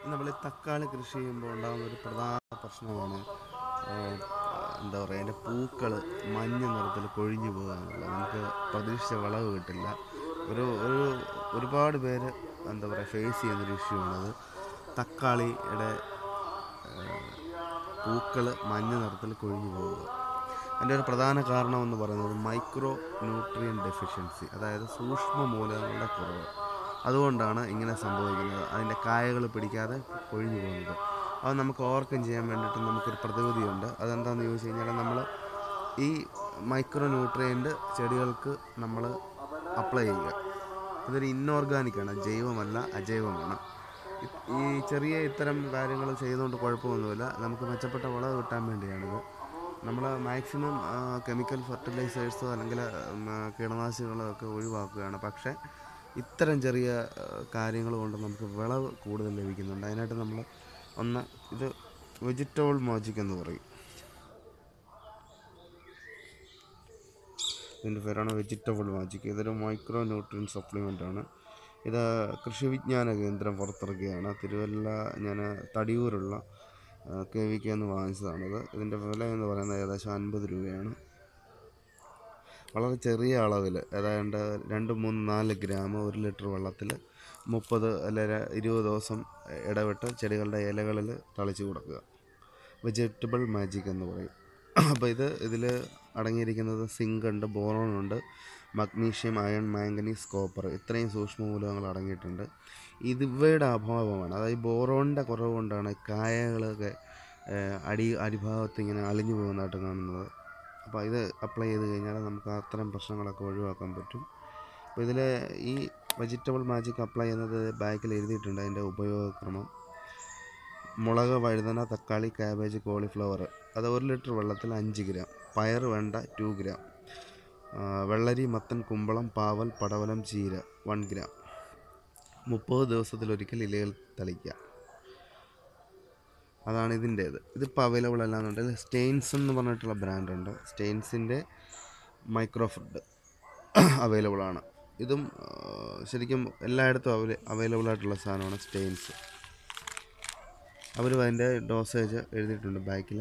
നമ്മൾ തക്കാളി കൃഷി ചെയ്യുമ്പോൾ ഉണ്ടാകുന്ന ഒരു പ്രധാന പ്രശ്നമാണ് ഏഹ്, എന്താ പറയുക അതിൻ്റെ പൂക്കൾ മഞ്ഞ നിറത്തിൽ കൊഴിഞ്ഞു പോകുക എന്നുള്ളത് നമുക്ക് പ്രതീക്ഷിച്ച വിളവ് കിട്ടില്ല ഒരു ഒരു ഒരുപാട് പേര് എന്താ പറയുക ഫേസ് ചെയ്യുന്നൊരു ഇഷ്യൂ ആണത് തക്കാളിയുടെ പൂക്കൾ മഞ്ഞ നിറത്തിൽ കൊഴിഞ്ഞു പോവുക അതിൻ്റെ ഒരു പ്രധാന കാരണം എന്ന് പറയുന്നത് മൈക്രോ ന്യൂട്രിയൻ ഡെഫിഷ്യൻസി അതായത് സൂക്ഷ്മ മൂലകങ്ങളുടെ കുറവ് അതുകൊണ്ടാണ് ഇങ്ങനെ സംഭവിക്കുന്നത് അതിൻ്റെ കായകൾ പിടിക്കാതെ കൊഴിഞ്ഞു പോകുന്നത് അത് നമുക്ക് ഓവർകം ചെയ്യാൻ വേണ്ടിയിട്ട് നമുക്കൊരു പ്രതിവിധിയുണ്ട് അതെന്താണെന്ന് ചോദിച്ചു കഴിഞ്ഞാൽ നമ്മൾ ഈ മൈക്രോ ന്യൂട്രിയൻ്റ് ചെടികൾക്ക് നമ്മൾ അപ്ലൈ ചെയ്യുക ഇതൊരു ഇന്നോർഗാനിക്കാണ് ജൈവമല്ല അജൈവമാണ് ഇ- ഈ ചെറിയ ഇത്തരം കാര്യങ്ങൾ ചെയ്യുന്നതുകൊണ്ട് കുഴപ്പമൊന്നുമില്ല നമുക്ക് മെച്ചപ്പെട്ട വിളവ് കിട്ടാൻ വേണ്ടിയാണിത് നമ്മൾ മാക്സിമം കെമിക്കൽ ഫെർട്ടിലൈസേഴ്സോ അല്ലെങ്കിൽ ഉം, ആ, കീടനാശിനികളോ ഒക്കെ ഒഴിവാക്കുകയാണ് പക്ഷേ ഇത്തരം ചെറിയ കാര്യങ്ങൾ കൊണ്ട് നമുക്ക് വിളവ് കൂടുതൽ ലഭിക്കുന്നുണ്ട് അതിനായിട്ട് നമ്മൾ ഒന്ന് ഇത് വെജിറ്റബിൾ മാജിക് എന്ന് പറയും ഇതിൻ്റെ പേരാണ് വെജിറ്റബിൾ മാജിക് ഇതൊരു മൈക്രോ ന്യൂട്രിയൻ സപ്ലിമെൻ്റ് ആണ് ഇത് കൃഷി വിജ്ഞാന കേന്ദ്രം പുറത്തിറക്കിയാണ് തിരുവല്ല ഞാൻ തടിയൂരുള്ള കെ വി കെ എന്ന് വാങ്ങിച്ചതാണിത് ഇതിൻ്റെ വില എന്ന് പറയുന്നത് ഏകദേശം അൻപത് രൂപയാണ് വളരെ ചെറിയ അളവിൽ ഏതാണ്ട് രണ്ട് മൂന്ന് നാല് ഗ്രാം ഒരു ലിറ്റർ വെള്ളത്തിൽ മുപ്പത് അല്ലെങ്കിൽ ഇരുപത് ദിവസം ഇടവിട്ട് ചെടികളുടെ ഇലകളിൽ തളിച്ചു കൊടുക്കുക വെജിറ്റബിൾ മാജിക് എന്ന് പറയും അപ്പോൾ ഇത് ഇതിൽ അടങ്ങിയിരിക്കുന്നത് സിങ്ക് ഉണ്ട് ബോറോൺ ഉണ്ട് മഗ്നീഷ്യം അയൺ മാംഗനീസ് കോപ്പർ ഇത്രയും സൂക്ഷ്മ മൂലകങ്ങൾ അടങ്ങിയിട്ടുണ്ട് ഇത് ഇവയുടെ അഭാവമാണ് അതായത് ബോറോണിൻ്റെ കുറവ് കൊണ്ടാണ് കായകളൊക്കെ ഏഹ്, അടി അടിഭാഗത്ത് ഇങ്ങനെ അലിഞ്ഞു പോകുന്നതായിട്ട് കാണുന്നത് അപ്പോൾ ഇത് അപ്ലൈ ചെയ്ത് കഴിഞ്ഞാൽ നമുക്ക് അത്തരം പ്രശ്നങ്ങളൊക്കെ ഒഴിവാക്കാൻ പറ്റും അപ്പോൾ ഇതിൽ ഈ വെജിറ്റബിൾ മാജിക് അപ്ലൈ ചെയ്യുന്നത് ബാക്കിൽ എഴുതിയിട്ടുണ്ട് അതിൻ്റെ ഉപയോഗക്രമം മുളക് വഴുതന തക്കാളി കാബേജ് കോളിഫ്ലവർ അത് ഒരു ലിറ്റർ വെള്ളത്തിൽ അഞ്ച് ഗ്രാം പയർ വെണ്ട ടു ഗ്രാം ആ, വെള്ളരി മത്തൻ കുമ്പളം പാവൽ പടവലം ചീര വൺ ഗ്രാം മുപ്പത് ദിവസത്തിലൊരിക്കൽ ഇലകൾ തളിക്കുക അതാണ് ഇതിൻ്റേത് ഇതിപ്പോൾ അവൈലബിൾ അല്ലാന്നുണ്ടെങ്കിൽ സ്റ്റെയിൻസ് എന്ന് പറഞ്ഞിട്ടുള്ള ബ്രാൻഡുണ്ട് സ്റ്റെയിൻസിൻ്റെ മൈക്രോ ഫുഡ് അവൈലബിൾ ആണ് ഇതും ആ, ശരിക്കും എല്ലായിടത്തും അവൈ അവൈലബിൾ ആയിട്ടുള്ള സാധനമാണ് സ്റ്റെയിൻസ് അവരും അതിൻ്റെ ഡോസേജ് എഴുതിയിട്ടുണ്ട് ബാക്കിൽ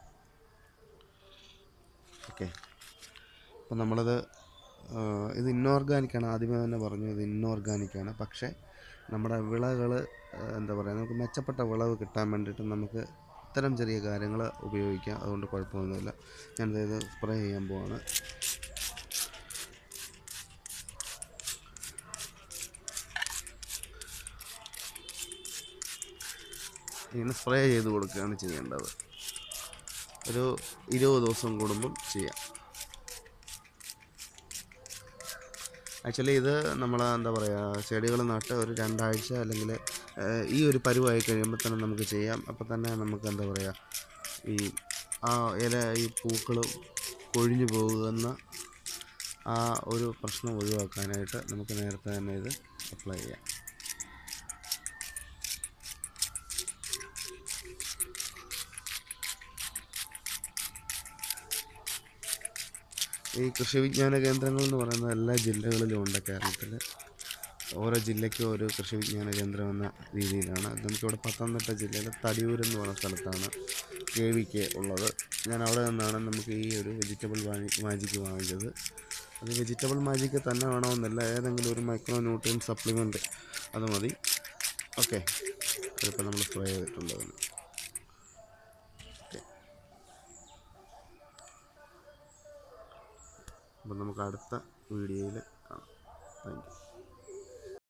ഓക്കെ അപ്പം നമ്മളത് ആ, ഇത് ഇന്നോർഗാനിക്കാണ് ആദ്യമേ തന്നെ പറഞ്ഞു ഇത് ഇന്നോർഗാനിക്കാണ് പക്ഷേ നമ്മുടെ വിളകൾ എന്താ പറയുക നമുക്ക് മെച്ചപ്പെട്ട വിളവ് കിട്ടാൻ വേണ്ടിയിട്ട് നമുക്ക് ഇത്തരം ചെറിയ കാര്യങ്ങൾ ഉപയോഗിക്കാം അതുകൊണ്ട് കുഴപ്പമൊന്നുമില്ല ഞാനിത് ഇത് സ്പ്രേ ചെയ്യാൻ പോവാണ് ഇങ്ങനെ സ്പ്രേ ചെയ്ത് കൊടുക്കുകയാണ് ചെയ്യേണ്ടത് ഒരു ഇരുപത് ദിവസം കൂടുമ്പം ചെയ്യാം ആക്ച്വലി ഇത് നമ്മൾ എന്താ പറയുക ചെടികൾ നട്ട് ഒരു രണ്ടാഴ്ച അല്ലെങ്കിൽ ഈ ഒരു പരുവായി കഴിയുമ്പോൾ തന്നെ നമുക്ക് ചെയ്യാം അപ്പോൾ തന്നെ നമുക്ക് എന്താ പറയുക ഈ ആ ഇല ഈ പൂക്കൾ കൊഴിഞ്ഞു പോകുന്ന ആ ഒരു പ്രശ്നം ഒഴിവാക്കാനായിട്ട് നമുക്ക് നേരത്തെ തന്നെ ഇത് അപ്ലൈ ചെയ്യാം ഈ കൃഷി വിജ്ഞാന കേന്ദ്രങ്ങൾ എന്ന് പറയുന്നത് എല്ലാ ജില്ലകളിലും ഉണ്ട് കേരളത്തിൽ ഓരോ ജില്ലയ്ക്കും ഒരു കൃഷി വിജ്ഞാന കേന്ദ്രം എന്ന രീതിയിലാണ് അത് നമുക്കിവിടെ പത്തനംതിട്ട ജില്ലയിൽ തടിയൂർ എന്ന് പറയുന്ന സ്ഥലത്താണ് കെ വി കെ ഉള്ളത് ഞാൻ അവിടെ നിന്നാണ് നമുക്ക് ഈ ഒരു വെജിറ്റബിൾ മാജിക്ക് വാങ്ങിച്ചത് അത് വെജിറ്റബിൾ മാജിക്ക് തന്നെ വേണമെന്നില്ല ഏതെങ്കിലും ഒരു മൈക്രോ ന്യൂട്രിയൻ സപ്ലിമെൻറ്റ് അത് മതി ഓക്കെ അതിപ്പോൾ നമ്മൾ സ്പ്രേ ചെയ്തിട്ടുണ്ട് അതിന് ഓക്കെ അപ്പം നമുക്ക് അടുത്ത വീഡിയോയിൽ കാണാം താങ്ക് യു